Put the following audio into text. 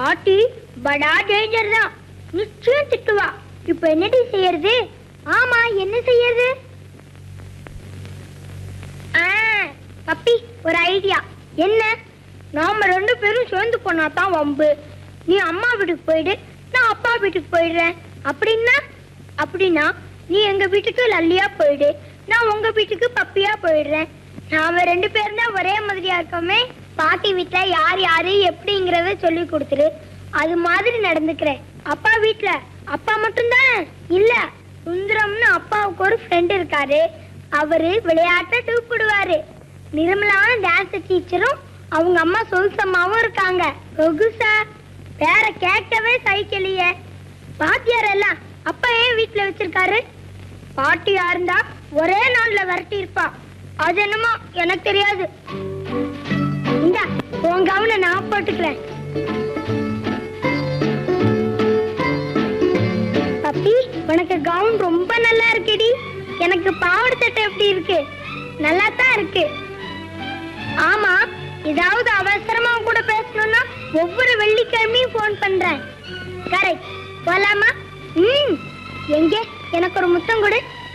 பாட்டி படா டேஞ்சர் தான் நிச்சயம் திட்டுவா இப்ப என்னடி செய்யறது ஆமா என்ன செய்யறது ஆ, பப்பி ஒரு ஐடியா என்ன நாம ரெண்டு பேரும் சேர்ந்து போனா தான் வம்பு நீ அம்மா வீட்டுக்கு போயிடு நான் அப்பா வீட்டுக்கு போயிடுறேன் அப்படின்னா அப்படின்னா நீ எங்க வீட்டுக்கு லல்லியா போயிடு நான் உங்க வீட்டுக்கு பப்பியா போயிடுறேன் நாம ரெண்டு பேரும் தான் ஒரே மாதிரியா இருக்கோமே பாட்டி வீட்ல யார் யாரு எப்படிங்கறத சொல்லி கொடுத்துரு அது மாதிரி நடந்துக்கிறேன் அப்பா வீட்ல அப்பா மட்டும்தான் இல்ல சுந்தரம்னு அப்பாவுக்கு ஒரு ஃப்ரெண்ட் இருக்காரு அவரு விளையாட்ட தூக்கிடுவாரு நிர்மலான டான்ஸ் டீச்சரும் அவங்க அம்மா சொல்சம்மாவும் இருக்காங்க ரொகுசா வேற கேட்கவே சைக்கிளியே பாத்தியார் எல்லாம் அப்பா ஏன் வீட்ல வச்சிருக்காரு பாட்டியா இருந்தா ஒரே நாள்ல விரட்டி இருப்பா அது என்னமோ எனக்கு தெரியாது இந்தா உன் கவனை நான் போட்டுக்கிறேன் பப்பி உனக்கு கவுன் ரொம்ப நல்லா இருக்குடி எனக்கு பாவாடை சட்டை எப்படி இருக்கு நல்லா தான் இருக்கு ஆமா ஏதாவது அவசரமா கூட பேசணும்னா ஒவ்வொரு வெள்ளிக்கிழமையும் ஃபோன் பண்றேன் கரெக்ட் போலாமா ம் எங்கே எனக்கு ஒரு முத்தம் கொடு